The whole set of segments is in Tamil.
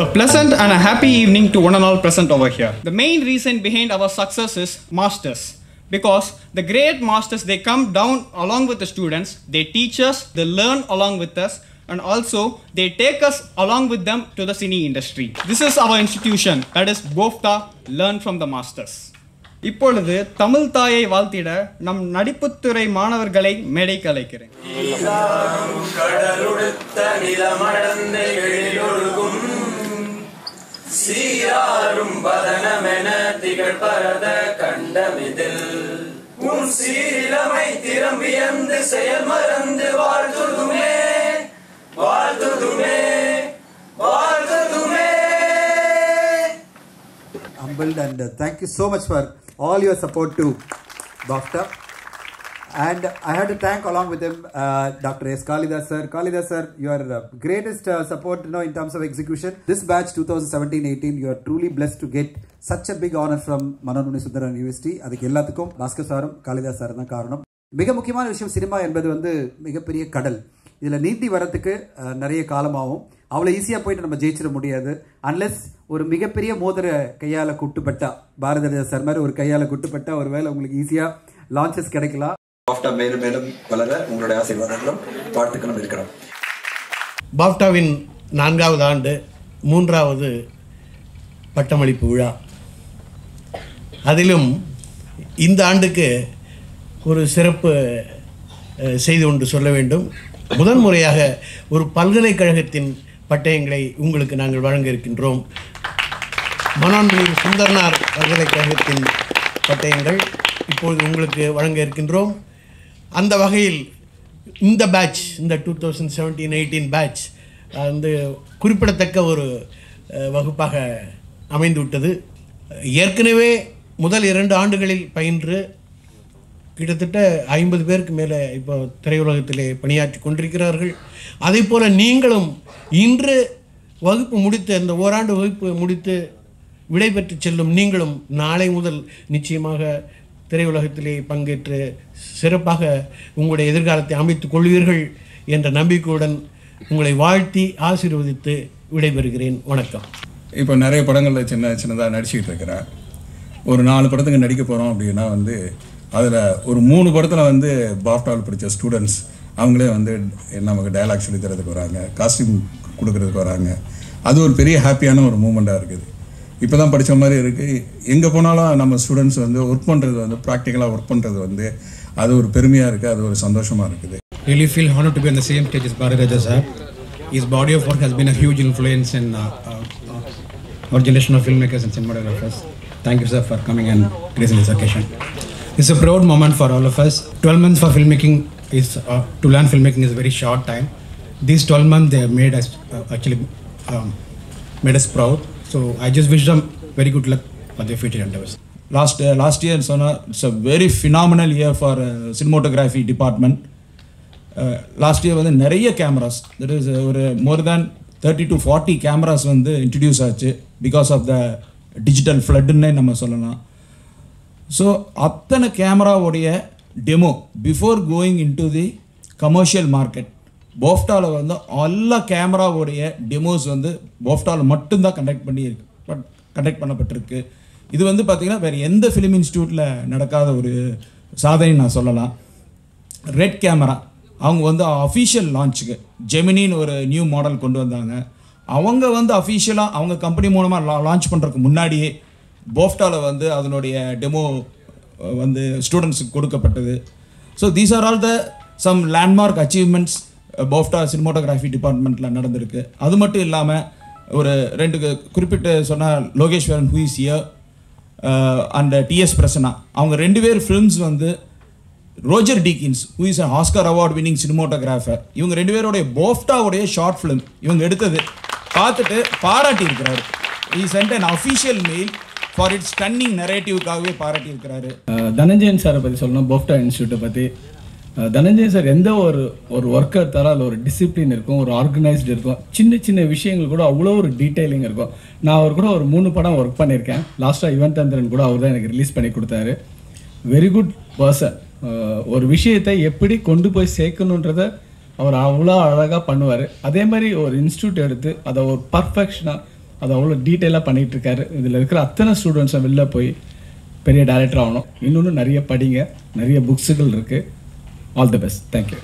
pleasant and a happy evening to one and all present over here. The main reason behind our success is masters. Because the great masters, they come down along with the students, they teach us, they learn along with us, and also they take us along with them to the cine industry. This is our institution, that is BOFTA, Learn from the Masters. இப்பொழுது தமிழ் தாயை வாழ்த்திட நம் நடிப்புத்துறை மாணவர்களை மேடைக்கு அழைக்கிறேன் கடலுடுத்த நிலமடந்த எழிலொழுகும் சீராரும் பதனமென திகழ் பரத கண்டமிதில் உன் சீரிலமை திறம் வியந்து செயல் மறந்து வாழ்த்துதுமே வாழ்த்துதுமே வாழ்த்துதுமே humbled and uh, thank you so much for all your support to BAFTA. And I had to thank along with him uh, Dr. S. Kalidas sir. Kalidas sir, your uh, greatest uh, support you know, in terms of execution. This batch 2017-18, you are truly blessed to get such a big honor from Mananuni Sundaran University. அதுக்கு எல்லாத்துக்கும் பாஸ்கர் சாரும் காளிதாஸ் சாரும் தான் காரணம் மிக முக்கியமான விஷயம் சினிமா என்பது வந்து மிகப்பெரிய கடல் இதில் நீந்தி வரத்துக்கு அஹ், நிறைய காலமாகும் அவ்வளோ ஈஸியாக போயிட்டு நம்ம ஜெயிச்சிட முடியாது அன்லெஸ் ஒரு மிகப்பெரிய மோதிர கையால் குட்டுப்பட்டா பாரத ராஜா சார் மாதிரி ஒரு கையால் குட்டுப்பட்டா ஒருவேளை உங்களுக்கு ஈஸியாக லான்ச்சஸ் கிடைக்கலாம் சாஃப்டா மேலும் மேலும் வளர உங்களுடைய ஆசீர்வாதங்களும் வாழ்த்துக்களும் இருக்கணும் பாப்டாவின் நான்காவது ஆண்டு மூன்றாவது பட்டமளிப்பு விழா அதிலும் இந்த ஆண்டுக்கு ஒரு சிறப்பு அஹ், செய்தி ஒன்று சொல்ல வேண்டும் முதன்முறையாக ஒரு பல்கலைக்கழகத்தின் பட்டயங்களை உங்களுக்கு நாங்கள் வழங்க இருக்கின்றோம் மனோன்மணி சுந்தரனார் பல்கலைக்கழகத்தின் பட்டயங்கள் இப்பொழுது உங்களுக்கு வழங்க இருக்கின்றோம் அந்த வகையில் இந்த பேட்ச் இந்த two thousand seventeen eighteen batch வந்து குறிப்பிடத்தக்க ஒரு அஹ், வகுப்பாக அமைந்து விட்டது ஏற்கனவே முதல் இரண்டு ஆண்டுகளில் பயின்று கிட்டத்தட்ட ஐம்பது பேருக்கு மேலே இப்போ திரையுலகத்திலே பணியாற்றி கொண்டிருக்கிறார்கள் அதே போல் நீங்களும் இன்று வகுப்பு முடித்து இந்த ஓராண்டு வகுப்பு முடித்து விடைபெற்று செல்லும் நீங்களும் நாளை முதல் நிச்சயமாக திரையுலகத்திலே பங்கேற்று சிறப்பாக உங்களுடைய எதிர்காலத்தை அமைத்துக் கொள்வீர்கள் என்ற நம்பிக்கையுடன் உங்களை வாழ்த்தி ஆசீர்வதித்து விடைபெறுகிறேன் வணக்கம் இப்போ நிறைய படங்களில் சின்ன சின்னதாக நடிச்சுக்கிட்டு இருக்கிறேன் ஒரு நாலு படத்துக்கு நடிக்க போகிறோம் அப்படின்னா வந்து அதில் ஒரு மூணு படத்தில் வந்து பாஃப்டாவில் படித்த ஸ்டூடெண்ட்ஸ் அவங்களே வந்து நமக்கு டயலாக் சொல்லி தரதுக்கு வராங்க காஸ்டியூம் கொடுக்கறதுக்கு வராங்க அது ஒரு பெரிய ஹாப்பியான ஒரு மூமெண்ட்டாக இருக்குது இப்போ தான் படித்த மாதிரி இருக்குது எங்கே போனாலும் நம்ம ஸ்டூடெண்ட்ஸ் வந்து ஒர்க் பண்ணுறது வந்து ப்ராக்டிக்கலாக ஒர்க் பண்ணுறது வந்து அது ஒரு பெருமையாக இருக்குது அது ஒரு சந்தோஷமாக இருக்குது really feel honored to be on the same stage as Bhararaja sir. His body of work has been a huge influence in uh, uh, uh, our generation of filmmakers and cinematographers. Thank you, sir, for coming and gracing this occasion. It's a proud moment for all of us. 12 months for filmmaking is uh, to learn filmmaking is a very short time. These 12 months they have made us uh, actually um, made us proud. So I just wish them very good luck for their future endeavors. Last last year சொன்னால் it's a very phenomenal year for cinematography department last year வந்து நிறைய கேமராஸ் தட் இஸ் ஒரு more than thirty to forty cameras வந்து இன்ட்ரடியூஸ் ஆச்சு பிகாஸ் ஆஃப் த டிஜிட்டல் ஃப்ளட்டுன்னே நம்ம சொல்லலாம் ஸோ அத்தனை கேமராவுடைய demo before going into the commercial market போஃப்டாவில் வந்து எல்லா கேமராவுடைய டெமோஸ் வந்து போஃப்டாவில் மட்டும்தான் கண்டக்ட் பண்ணி இருக்கு கண்டக்ட் பண்ணப்பட்டிருக்கு இது வந்து பார்த்திங்கன்னா வேறு எந்த ஃபிலிம் இன்ஸ்டியூட்டில் நடக்காத ஒரு சாதனை நான் சொல்லலாம் ரெட் கேமரா அவங்க வந்து அஃபீஷியல் லான்ச்சுக்கு ஜெமினின்னு ஒரு நியூ மாடல் கொண்டு வந்தாங்க அவங்க வந்து அஃபீஷியலாக அவங்க கம்பெனி மூலமாக லான்ச் பண்ணுறதுக்கு முன்னாடியே போஃப்டாவில் வந்து அதனுடைய டெமோ வந்து ஸ்டூடெண்ட்ஸுக்கு கொடுக்கப்பட்டது so these are all the some landmark achievements BOFTA cinematography டிபார்ட்மெண்ட்டில் நடந்திருக்கு அது மட்டும் இல்லாமல் ஒரு ரெண்டு குறிப்பிட்டு சொன்னால் Lokeswaran who is here and DS Prasanna அவங்க ரெண்டு பேர் ஃபிலிம்ஸ் வந்து Roger Deakins who is an Oscar award winning cinematographer இவங்க ரெண்டு பேருடைய போஃப்டாவுடைய ஷார்ட் ஃபிலிம் இவங்க எடுத்தது பார்த்துட்டு பாராட்டி இருக்கிறாரு he sent an official mail for its stunning நரேட்டிவ்காகவே பாராட்டி இருக்கிறாரு அஹ் தனஞ்சயன் சாரை பற்றி சொல்லணும் போஃப்டா இன்ஸ்டியூட்டை பற்றி அஹ் தனஞ்சயன் சார் எந்த ஒரு ஒரு ஒர்க் எடுத்தாலும் அதில் ஒரு டிசிப்ளின் இருக்கும் ஒரு ஆர்கனைஸ்டு இருக்கும் சின்ன சின்ன விஷயங்கள் கூட அவ்வளோ ஒரு டீட்டெயிலிங் இருக்கும் நான் அவர் கூட ஒரு மூணு படம் ஒர்க் பண்ணியிருக்கேன் லாஸ்ட்டாக யுவன் தந்திரன் கூட அவர் தான் எனக்கு ரிலீஸ் பண்ணி கொடுத்தாரு வெரி குட் பர்சன் ஒரு விஷயத்தை எப்படி கொண்டு போய் சேர்க்கணுன்றத அவர் அவ்வளோ அழகாக பண்ணுவார் அதே மாதிரி ஒரு இன்ஸ்டியூட் எடுத்து அதை ஒரு பர்ஃபெக்ஷனாக அது அவ்வளோ டீட்டெயிலாக பண்ணிகிட்டு இருக்காரு இதில் இருக்கிற அத்தனை ஸ்டூடெண்ட்ஸும் வெளில போய் பெரிய டைரக்டர் ஆகணும் இன்னொன்று நிறைய படிங்க நிறைய புக்ஸுகள் இருக்குது ஆல் தி பெஸ்ட் தேங்க்யூ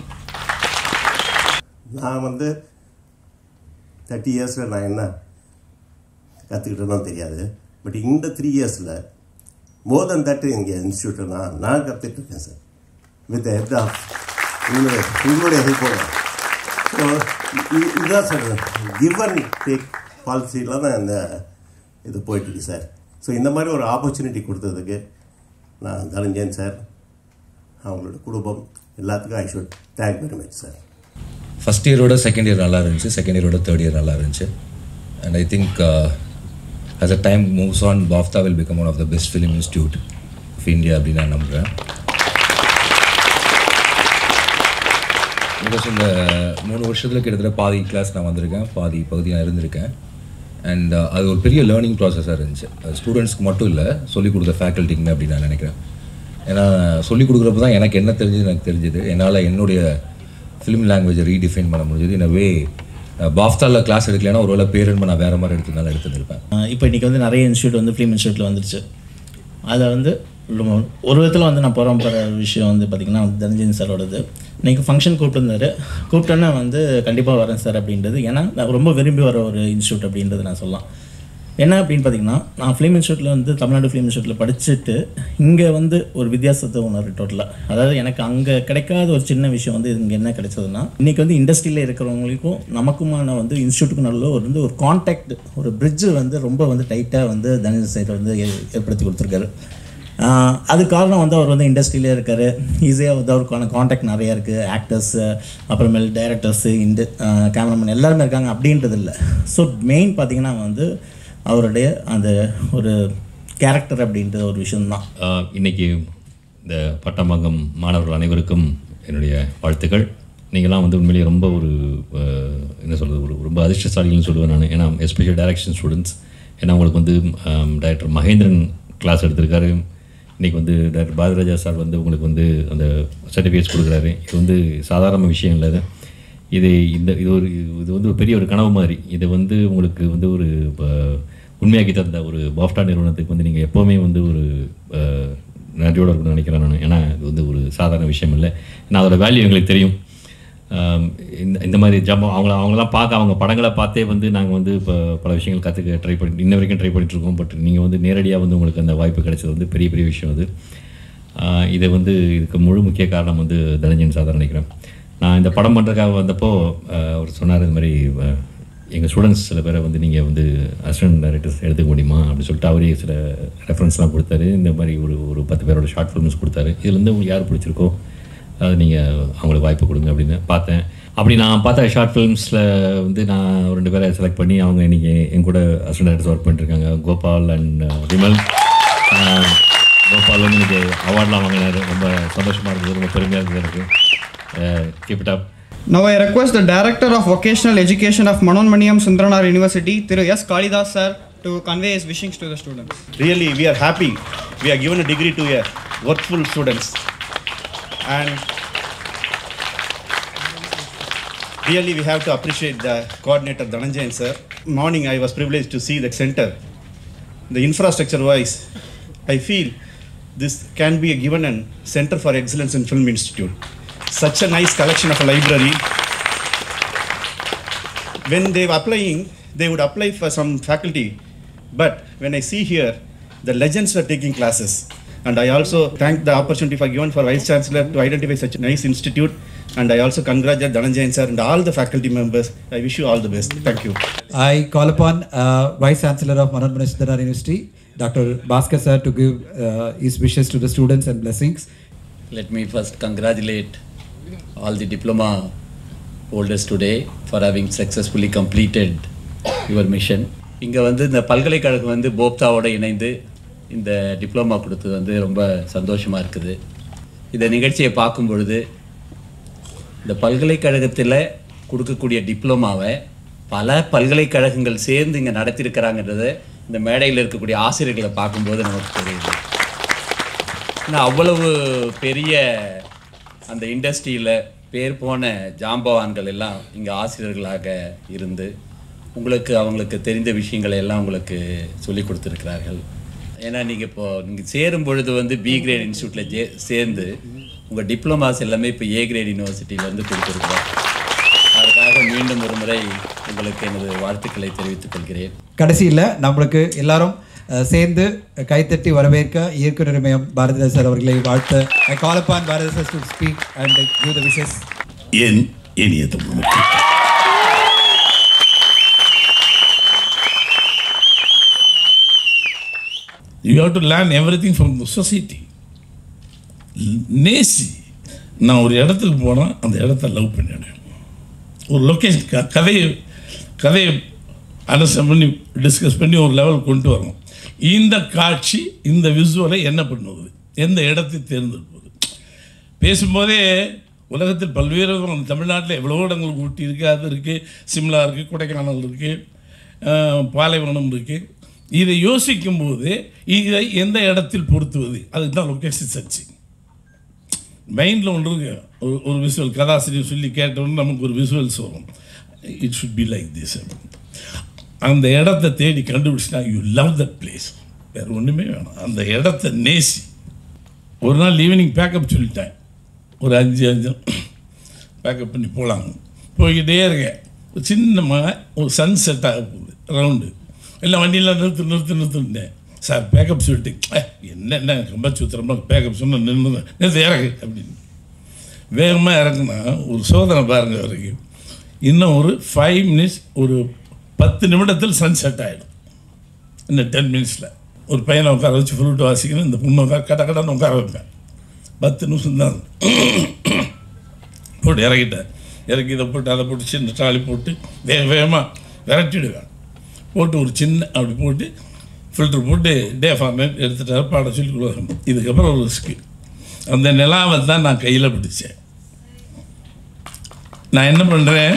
நான் வந்து தேர்ட்டி இயர்ஸில் நான் என்ன கற்றுக்கிட்டேனோ தெரியாது பட் இந்த த்ரீ இயர்ஸில் மோர் தென் தட் இங்கே இன்ஸ்டியூட்டில் நான் நான் கற்றுட்டு இருக்கேன் சார் வித் ஹெல்ப் ஆஃப் உங்களுடைய உங்களுடைய ஹெல்ப்போட ஸோ இதுதான் சார் கிவ் அண்ட் டேக் பாலிசியில் தான் இந்த இது போயிட்டுருக்கு சார் ஸோ இந்த மாதிரி ஒரு ஆப்பர்ச்சுனிட்டி கொடுத்ததுக்கு நான் தனஞ்சயன் சார் அவங்களோட குடும்பம் எல்லாத்துக்கும் I should thank very much sir first இயரோட செகண்ட் இயர் நல்லா இருந்துச்சு செகண்ட் இயரோட தேர்ட் இயர் நல்லா இருந்துச்சு and I think as a time moves on BOFTA will become one of the best film institute of India அப்படின்னு நான் நம்புகிறேன் பிகாஸ் இந்த மூணு வருஷத்தில் கிட்டத்தட்ட பாதி கிளாஸ் நான் வந்திருக்கேன் பாதி பகுதி நான் இருந்திருக்கேன் அண்ட் அது ஒரு பெரிய லேர்னிங் ப்ராசஸாக இருந்துச்சு அது ஸ்டூடெண்ட்ஸ்க்கு மட்டும் இல்லை சொல்லிக் கொடுத்த ஃபேக்கல்ட்டிக்குமே அப்படின்னு நான் நினைக்கிறேன் ஏன்னா சொல்லிக் கொடுக்குறப்ப தான் எனக்கு என்ன தெரிஞ்சது எனக்கு தெரிஞ்சது என்னால் என்னுடைய ஃபிலிம் லாங்குவேஜை ரீடிஃபைன் பண்ண முடிஞ்சது இந்த வே பாஃப்தாவில் கிளாஸ் எடுக்கலைன்னா ஒருவேளை பேரன்பை நான் வேறு மாதிரி எடுத்ததுனால எடுத்துருப்பேன் இப்போ இன்றைக்கி வந்து நிறைய இன்ஸ்டியூட் வந்து ஃபிலிம் இன்ஸ்டியூட்டில் வந்துருச்சு அதை வந்து ரொம்ப- ஒரு விதத்தில் வந்து நான் போகிற போகிற விஷயம் வந்து பார்த்திங்கன்னா தனஞ்சயன் சாரோடது இன்றைக்கி ஃபங்க்ஷன் கூப்பிட்டுருந்தாரு கூப்பிட்டோன்னே வந்து கண்டிப்பாக வரேன் சார் அப்படின்றது ஏன்னா நான் ரொம்ப விரும்பி வர ஒரு இன்ஸ்டியூட் அப்படின்றது நான் சொல்லலாம் என்ன அப்படின்னு பார்த்தீங்கன்னா நான் ஃபிலிம் இன்ஸ்டியூட்டில் வந்து தமிழ்நாடு ஃபிலிம் இன்ஸ்டியூட்டில் படிச்சுட்டு இங்கே வந்து ஒரு வித்தியாசத்தை உணர்வு டோட்டலாக அதாவது எனக்கு அங்கே கிடைக்காத ஒரு சின்ன விஷயம் வந்து இங்கே என்ன கிடைச்சதுன்னா இன்றைக்கி வந்து இண்டஸ்ட்ரியில் இருக்கிறவங்களுக்கும் நமக்குமான வந்து இன்ஸ்டியூட்டுக்கு நல்ல ஒரு வந்து ஒரு காண்டாக்ட் ஒரு பிரிட்ஜு வந்து ரொம்ப வந்து டைட்டாக வந்து தனஞ்சன் சைடு வந்து ஏ- ஏற்படுத்தி கொடுத்துருக்காரு ஆஹ் அது காரணம் வந்து அவர் வந்து இண்டஸ்ட்ரியிலே இருக்கார் ஈஸியாக வந்து அவருக்கான காண்டாக்ட் நிறையா இருக்குது ஆக்டர்ஸு அப்புறமேல் டைரக்டர்ஸு இந்த கேமராமேன் எல்லாருமே இருக்காங்க அப்படின்றது இல்லை ஸோ மெயின் பார்த்தீங்கன்னா வந்து அவருடைய அந்த ஒரு கேரக்டர் அப்படின்ற ஒரு விஷயம்தான் ஆஹ் இன்னைக்கு இந்த பட்டமங்கம் மாணவர்கள் அனைவருக்கும் என்னுடைய வாழ்த்துக்கள் நீங்களாம் வந்து உண்மையிலேயே ரொம்ப ஒரு ஆஹ், என்ன சொல்கிறது ஒரு ரொம்ப அதிர்ஷ்டசாலிகள்னு சொல்லுவேன் நான் ஏன்னா எஸ்பெஷல் டைரக்ஷன் ஸ்டூடெண்ட்ஸ் ஏன்னா உங்களுக்கு வந்து டைரக்டர் மகேந்திரன் கிளாஸ் எடுத்திருக்காரு இன்றைக்கி வந்து டாக்டர் பாரதிராஜா சார் வந்து உங்களுக்கு வந்து அந்த சர்டிஃபிகேட்ஸ் கொடுக்குறாரு இது வந்து சாதாரண விஷயம் இல்லை இது. இது இந்த இது ஒரு இது வந்து ஒரு பெரிய ஒரு கனவு மாதிரி இது வந்து உங்களுக்கு வந்து ஒரு ப- உண்மையாக்கி தந்த ஒரு பாஃப்டா நிறுவனத்துக்கு வந்து நீங்கள் எப்போவுமே வந்து ஒரு அஹ், நன்றியோட இருக்கணும்னு நினைக்கிறேன் நான் ஏன்னா இது வந்து ஒரு சாதாரண விஷயம் இல்லை ஏன்னா அதோட வேல்யூ எங்களுக்கு தெரியும் ஆம், இந்த இந்த மாதிரி ஜம்பம் அவங்கள அவங்களாம் பார்க்க அவங்க படங்களை பார்த்தே வந்து நாங்கள் வந்து இப்போ பல விஷயங்கள் கற்றுக்க ட்ரை பண்ணி இன்ன வரைக்கும் ட்ரை பண்ணிட்டு இருக்கோம் பட் நீங்கள் வந்து நேரடியாக வந்து உங்களுக்கு அந்த வாய்ப்பு கிடைச்சது வந்து பெரிய பெரிய விஷயம் அது ஆஹ் இதை வந்து இதுக்கு முழு முக்கிய காரணம் வந்து தனஞ்சன் சார் தான் நினைக்கிறேன் நான் இந்த படம் பண்ணுறதுக்காக வந்தப்போ ஆஹ் அவர் சொன்னார் இது மாதிரி எங்கள் ஸ்டூடெண்ட்ஸ் சில பேரை வந்து நீங்கள் வந்து அசிஸ்டன்ட் டைரக்டர்ஸ் எடுத்துக்க முடியுமா அப்படின்னு சொல்லிட்டு அவரே சில ரெஃபரன்ஸ்லாம் கொடுத்தாரு இந்த மாதிரி ஒரு ஒரு பத்து பேரோட ஷார்ட் ஃபிலிம்ஸ் கொடுத்தாரு இதுலேருந்து உங்களுக்கு யார் பிடிச்சிருக்கோ அது நீங்கள் அவங்களுக்கு வாய்ப்பு கொடுங்க அப்படின்னு பார்த்தேன் அப்படி நான் பார்த்த ஷார்ட் ஃபிலிம்ஸில் வந்து நான் ஒரு ரெண்டு பேரை செலக்ட் பண்ணி அவங்க இன்றைக்கி என் கூட அசிஸ்டன்ட் டைரக்டர்ஸ் ஒர்க் பண்ணிட்டுருக்காங்க கோபால் அண்ட் விமல் ஆஹ் கோபால் வந்து எனக்கு அவார்ட்லாம் வாங்கினாரு ரொம்ப சந்தோஷமாக இருந்தது ரொம்ப பெருமையாக இருந்தது எனக்கு keep it up Now I request the Director of Vocational Education of Manonmaniam Sundranar University, Thiru S. Kalidas sir, to convey his wishings to the students. Really, we are happy. We are given a degree to a workful students. And really, we have to appreciate the coordinator Dhananjayan sir. Morning, I was privileged to see that center. The infrastructure wise, I feel this can be a given a center for excellence in film institute. Such a nice collection of a library. When they were applying, they would apply for some faculty. But when I see here, the legends were taking classes. And I also thank the opportunity for given for Vice Chancellor to identify such a nice institute. And I also congratulate Dhananjayan sir and all the faculty members. I wish you all the best. Thank you. I call upon uh, Vice Chancellor of Manoj Munishidhara University, Dr. Bhaskar sir, to give uh, his wishes to the students and blessings. Let me first congratulate all the diploma holders today for having successfully completed your mission. இங்கே வந்து இந்த பல்கலைக்கழகம் வந்து போப்தாவோட இணைந்து இந்த டிப்ளமா கொடுத்தது வந்து ரொம்ப சந்தோஷமாக இருக்குது இந்த நிகழ்ச்சியை பார்க்கும் பொழுது இந்த பல்கலைக்கழகத்தில் கொடுக்கக்கூடிய டிப்ளமாவை பல பல்கலைக்கழகங்கள் சேர்ந்து இங்கே நடத்தியிருக்கிறாங்கன்றதை இந்த மேடையில் இருக்கக்கூடிய ஆசிரியர்களை பார்க்கும்போது நமக்கு தெரியுது ஏன்னா அவ்வளவு பெரிய அந்த இண்டஸ்ட்ரியில் பேர் போன ஜாம்பவான்கள் எல்லாம் இங்கே ஆசிரியர்களாக இருந்து உங்களுக்கு அவங்களுக்கு தெரிந்த விஷயங்களை எல்லாம் உங்களுக்கு சொல்லி கொடுத்துருக்கிறார்கள் ஏன்னா நீங்கள் இப்போ நீங்கள் சேரும் பொழுது வந்து பி கிரேட் இன்ஸ்டியூட்டில் ஜே சேர்ந்து உங்கள் டிப்ளமாஸ் எல்லாமே இப்போ ஏ கிரேட் யூனிவர்சிட்டியில் வந்து கொடுத்துருக்குறோம் அதுக்காக மீண்டும் ஒரு முறை உங்களுக்கு எனது வாழ்த்துக்களை தெரிவித்துக் கொள்கிறேன் கடைசியில் நம்மளுக்கு எல்லாரும் அஹ், சேர்ந்து கைத்தட்டி வரவேற்க இயக்குனர் மயம் பாரதிதாஸ் சார் அவர்களை வாழ்த்த I call upon Bharathidas to speak and give the wishes என் இனிய தமிழ் மக்கள் you have to learn everything from the society நேசி நான் ஒரு இடத்துக்கு போனால் அந்த இடத்த லவ் பண்ணிடுவேன் ஒரு லொக்கேஷன் க கதையை கதையை அண்டர்ஸ்டாண்ட் பண்ணி டிஸ்கஸ் பண்ணி ஒரு லெவல் கொண்டு வரணும் இந்த காட்சி இந்த விசுவலை என்ன பண்ணுவது எந்த இடத்தை தேர்ந்தெடுப்பது பேசும்போதே உலகத்தில் பல்வேறு இடங்கள் தமிழ்நாட்டில் எவ்வளவோ இடங்கள் ஊட்டி இருக்குது அது இருக்குது சிம்லா இருக்குது கொடைக்கானல் இருக்குது பாலைவனம் இருக்குது இதை யோசிக்கும்போது இதை எந்த இடத்தில் பொருத்துவது அதுக்கு தான் லொக்கேஷன் சர்ச்சிங் மைண்டில் ஒன்று இருக்கு ஒரு ஒரு விசுவல் கதாசிரியர் சொல்லி கேட்டோன்னு நமக்கு ஒரு விசுவல்ஸ் வரும் it should be like this அந்த இடத்த தேடி கண்டுபிடிச்சிட்டா யூ லவ் தட் பிளேஸ் வேறு ஒன்றுமே வேணாம் அந்த இடத்த நேசி ஒரு நாள் ஈவினிங் பேக்கப் சொல்லிட்டேன் ஒரு அஞ்சு அஞ்சு பேக்கப் பண்ணி போகலாங்க போய்கிட்டே இருக்கேன் ஒரு சின்ன மழை ஒரு சன் செட் ஆக போகுது ரவுண்டு எல்லாம் வண்டியில் நிறுத்து நிறுத்து நிறுத்துட்டேன் சார் பேக்கப் சொல்லிட்டு "ஏய், என்ன என்ன ரொம்ப சுத்திரமா பேக்கப் சொன்ன நின்று நிறுத்து இறகு அப்படின்னு வேகமாக இறங்குனா ஒரு சோதனை பாருங்க வரைக்கும் இன்னும் ஒரு ஃபைவ் மினிட்ஸ் ஒரு பத்து நிமிடத்தில் சன் செட் ஆகிடும் இன்னும் டென் மினிட்ஸில் ஒரு பையனை உட்கார வச்சு ஃப்ளூட் வாசிக்கணும் இந்த பொண்ணை உட்கார கட கடன்னு உட்கார வைப்பேன் பத்து நிமிஷம் தான் போட்டு இறக்கிட்டேன் இறக்கி இதை போட்டு அதை போட்டு சின்ன ட்ராலி போட்டு வேக வேகமாக விரட்டிடுவேன் போட்டு ஒரு சின்ன அப்படி போட்டு ஃபில்ட்ரு போட்டு டே ஃபார்மேட் எடுத்துட்டு பாட சொல்லி கொடுக்கணும் இதுக்கப்புறம் ஒரு ரிஸ்க்கு அந்த நிலாவை தான் நான் கையில் பிடிச்சேன் நான் என்ன பண்ணுறேன்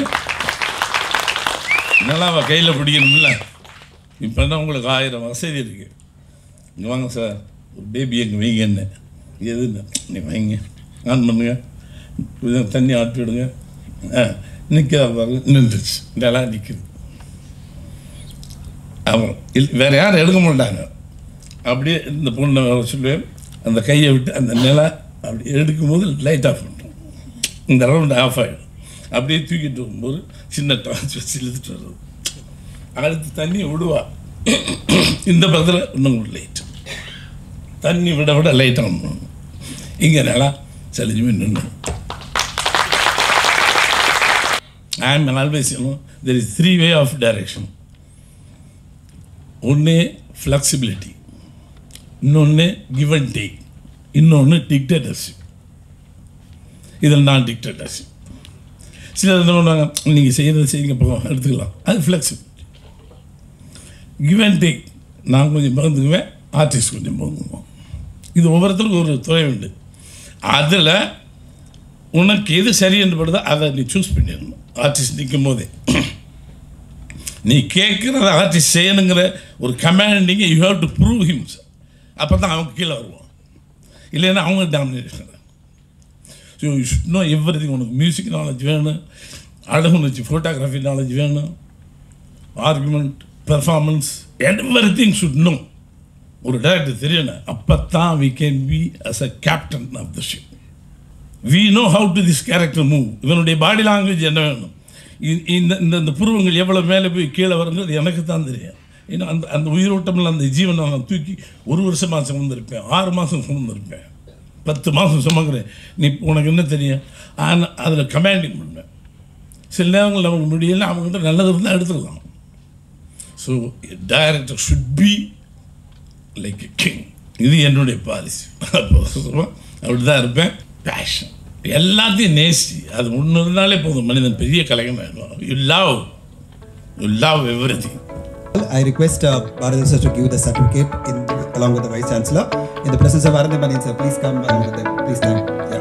நிலாவை கையில் பிடிக்கணும்ல இப்போ என்ன உங்களுக்கு ஆயிரம் வசதி இருக்குது இங்கே வாங்க சார் ஒரு பேபி எங்கே வைங்க என்ன எதுன்னு நீ வைங்க ஆன் பண்ணுங்க கொஞ்சம் தண்ணி ஆட்டி விடுங்க ஆ நிற்கிறா பாருங்க நின்றுச்சு நிலா நிற்குது அப்புறம் இல் வேறு யாரும் எடுக்க மாட்டாங்க அப்படியே இந்த பொண்ணை வர சொல்லுவேன் அந்த கையை விட்டு அந்த நிலா அப்படி எடுக்கும்போது லைட் ஆஃப் பண்ணும் இந்த ரவுண்ட் ஆஃப் ஆகிடும் அப்படியே தூக்கிட்டு வரும்போது சின்ன டார்ச் வச்சு இழுத்துட்டு வர்றது அடுத்து தண்ணி விடுவா இந்த பக்கத்தில் இன்னும் லைட் தண்ணி விட விட லைட் ஆன் பண்ணணும் இங்கே நிலா செலிஞ்சுமே நின்று I am always there is three way of direction ஒன்று ஃப்ளெக்சிபிலிட்டி இன்னொன்று கிவ் அண்ட் டேக் இன்னொன்று டிக்டேட்டர்ஷிப் இதில் நான் டிக்டேட்டர்ஷிப் சிலர் என்ன பண்ணுவாங்க நீங்கள் செய்கிறத செய்யுங்க போகும் எடுத்துக்கலாம் அது ஃப்ளெக்சிபிலிட்டி கிவ் அண்ட் டேக் நான் கொஞ்சம் பகிர்ந்துக்குவேன் ஆர்டிஸ்ட் கொஞ்சம் பகிர்ந்துக்குவோம் இது ஒவ்வொருத்தருக்கும் ஒரு துறை உண்டு அதில் உனக்கு எது சரி என்று படுதோ அதை நீ சூஸ் பண்ணிடணும் ஆர்டிஸ்ட் நிற்கும் போதே நீ கேட்குறத ஆர்டிஸ்ட் செய்யணுங்கிற ஒரு கமாண்டிங்க you have to prove him அப்போ தான் அவங்க கீழே வருவான் இல்லைன்னா அவங்க domination so you should know everything உனக்கு மியூசிக் நாலேஜ் வேணும் அழகுணர்ச்சி ஃபோட்டோகிராஃபி நாலேஜ் வேணும் argument performance everything should know ஒரு டேரக்டர் தெரியணும் அப்போ தான் we can be as a captain of the ship we know how to this character move இவனுடைய பாடி லாங்குவேஜ் என்ன வேணும் இ- இந்த இந்த இந்த புருவங்கள் எவ்வளோ மேலே போய் கீழே வருங்கிறது எனக்கு தான் தெரியும் ஏன்னா அந்த அந்த உயிரோட்டமில் அந்த ஜீவனை நான் தூக்கி ஒரு வருஷமாக சுமந்திருப்பேன் ஆறு மாதம் சுமந்திருப்பேன் பத்து மாதம் சுமக்கிறேன் நீ உனக்கு என்ன தெரியும் ஆனால் அதில் கமாண்டிங் பண்ணுவேன் சில நேரங்கள் நமக்கு முடியல அவங்ககிட்ட நல்லது இருந்தால் எடுத்துக்கலாம் so director should be like a king இது என்னுடைய பாலிசி அப்போ அப்படி தான் இருப்பேன் பேஷன் எல்லாத்தையும் நேசி அது ஒன்று இருந்தாலே போதும் மனிதன் பெரிய கலைஞன் ஆயிடுவான் you love you love everything I request uh, Bharat sir to give the certificate in, along with the Vice Chancellor. In the presence of Arindam Manin sir, please come along with them. Please stand. Yeah.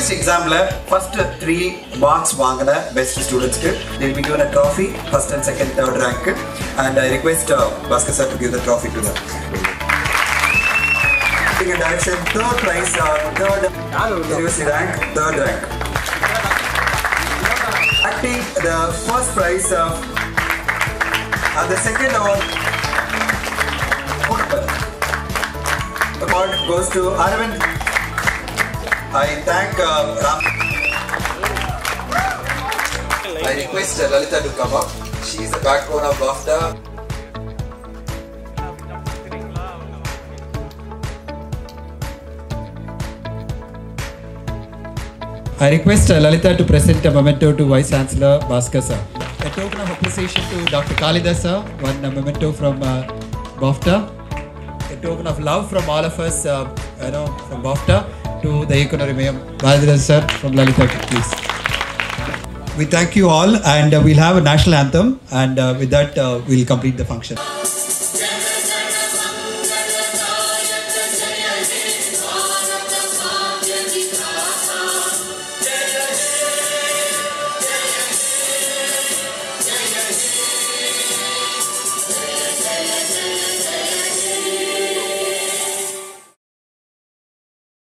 English எக்ஸாமில் ஃபர்ஸ்ட் த்ரீ மார்க்ஸ் வாங்கின பெஸ்ட் ஸ்டூடெண்ட்ஸ்க்கு they'll be given a trophy first and second third rank and I request uh, Bhaskar sir to give the trophy to them. Taking a direction, third prize, uh, third university rank, third rank. Acting the first prize uh, and the second award award goes to Arvind. I thank uh, Ram. I request uh, Lalita to come up. She is the backbone of BAFTA. I request uh, Lalita to present a memento to Vice Chancellor Bhaskar sir. A token of appreciation to Dr. Kalidas sir, one uh, memento from uh, BAFTA. A token of love from all of us, uh, you know, from BAFTA to the Economium. Bhaskar sir from Lalita, please. We thank you all and uh, we'll have a national anthem and uh, with that uh, we'll complete the function.